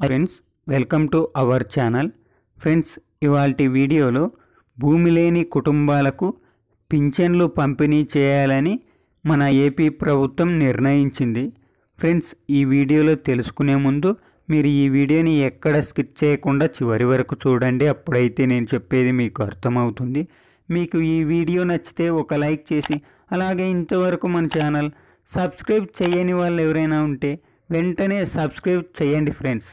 friends welcome to our channel friends ఇవాళ వీడియోలో భూమి లేని కుటుంబాలకు పింఛన్లు పంపిణీ చేయాలని మన ఏపీ ప్రభుత్వం నిర్ణయించింది ఫ్రెండ్స్ ఈ వీడియోలో తెలుసుకునే ముందు మీరు ఈ వీడియోని ఎక్కడ స్కిప్ చేయకుండా చివరి వరకు చూడండి అప్పుడైతే నేను చెప్పేది మీకు అర్థమవుతుంది మీకు ఈ వీడియో నచ్చితే ఒక లైక్ చేసి అలాగే ఇంతవరకు మన ఛానల్ సబ్స్క్రైబ్ చేయని వాళ్ళు ఎవరైనా ఉంటే వెంటనే సబ్స్క్రైబ్ చేయండి ఫ్రెండ్స్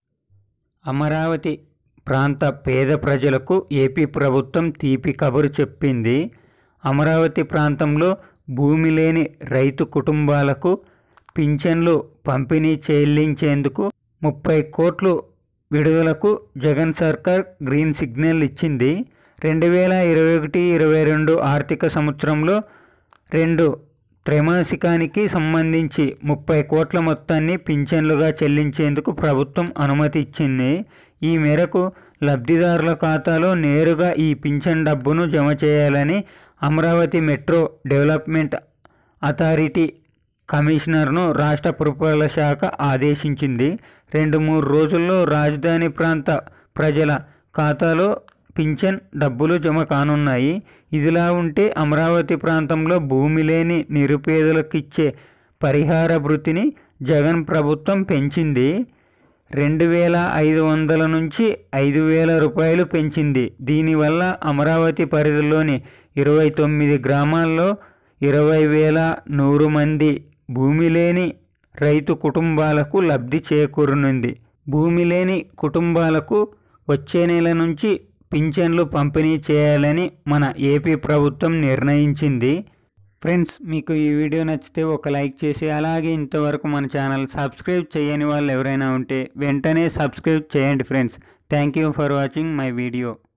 అమరావతి ప్రాంత పేద ప్రజలకు ఏపీ ప్రభుత్వం తీపి కబురు చెప్పింది అమరావతి ప్రాంతంలో భూమి లేని రైతు కుటుంబాలకు పింఛన్లు పంపిణీ చెల్లించేందుకు ముప్పై కోట్లు విడుదలకు జగన్ సర్కార్ గ్రీన్ సిగ్నల్ ఇచ్చింది రెండు వేల ఇరవై ఒకటి ఇరవై రెండు ఆర్థిక సంవత్సరంలో రెండు త్రైమాసికానికి సంబంధించి ముప్పై కోట్ల మొత్తాన్ని పింఛన్లుగా చెల్లించేందుకు ప్రభుత్వం అనుమతి ఇచ్చింది ఈ మేరకు లబ్ధిదారుల ఖాతాలో నేరుగా ఈ పింఛన్ డబ్బును జమ చేయాలని అమరావతి మెట్రో డెవలప్మెంట్ అథారిటీ కమిషనర్ను రాష్ట్ర పురపాలక శాఖ ఆదేశించింది రెండు మూడు రోజుల్లో రాజధాని ప్రాంత ప్రజల ఖాతాలో పింఛన్ డబ్బులు జమ కానున్నాయి ఇదిలా ఉంటే అమరావతి ప్రాంతంలో భూమి లేని నిరుపేదలకు ఇచ్చే పరిహార భృతిని జగన్ ప్రభుత్వం పెంచింది రెండు వేల ఐదు వందల నుంచి ఐదు వేల రూపాయలు పెంచింది దీనివల్ల అమరావతి పరిధిలోని ఇరవై తొమ్మిది గ్రామాల్లో ఇరవై వేల నూరు మంది భూమి లేని రైతు కుటుంబాలకు లబ్ధి చేకూరనుంది భూమి లేని కుటుంబాలకు వచ్చే నెల నుంచి పింఛన్లు పంపిణీ చేయాలని మన ఏపీ ప్రభుత్వం నిర్ణయించింది ఫ్రెండ్స్ మీకు ఈ వీడియో నచ్చితే ఒక లైక్ చేసి అలాగే ఇంతవరకు మన ఛానల్ సబ్స్క్రైబ్ చేయని వాళ్ళు ఎవరైనా ఉంటే వెంటనే సబ్స్క్రైబ్ చేయండి friends thank you for watching my video